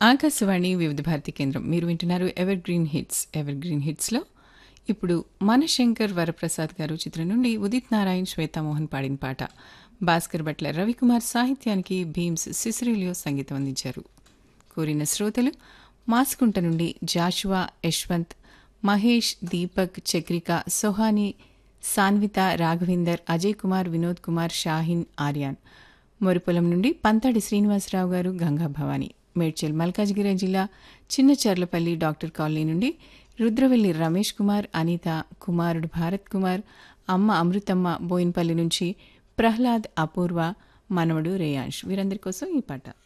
ఆకాశవాణి వివిధ భారతి కేంద్రం మీరు వింటున్నారు evergreen hits evergreen హిట్స్లో ఇప్పుడు మనశంకర్ వరప్రసాద్ గారు చిత్రం నుండి ఉదిత్ నారాయణ్ శ్వేతామోహన్ పాడిన పాట భాస్కర్ భట్ల రవికుమార్ సాహిత్యానికి భీమ్స్ సిసిరిలియో సంగీతం అందించారు కోరిన శ్రోతలు మాస్కుంట నుండి జాషువా యశ్వంత్ మహేష్ దీపక్ చక్రిక సోహాని సాన్విత రాఘవేందర్ అజయ్ కుమార్ వినోద్ కుమార్ షాహిన్ ఆర్యాన్ మొరుపొలం నుండి పంతాడి శ్రీనివాసరావు గారు గంగా భవాని మేడ్చల్ మల్కాజ్గిరి జిల్లా చిన్నచర్లపల్లి డాక్టర్ కాలనీ నుండి రుద్రవెల్లి రమేష్ కుమార్ అనిత కుమారుడు భారత్ కుమార్ అమ్మ అమృతమ్మ బోయిన్పల్లి నుంచి ప్రహ్లాద్ అపూర్వ మనవడు రేయాంష్ వీరందరి కోసం ఈ పాట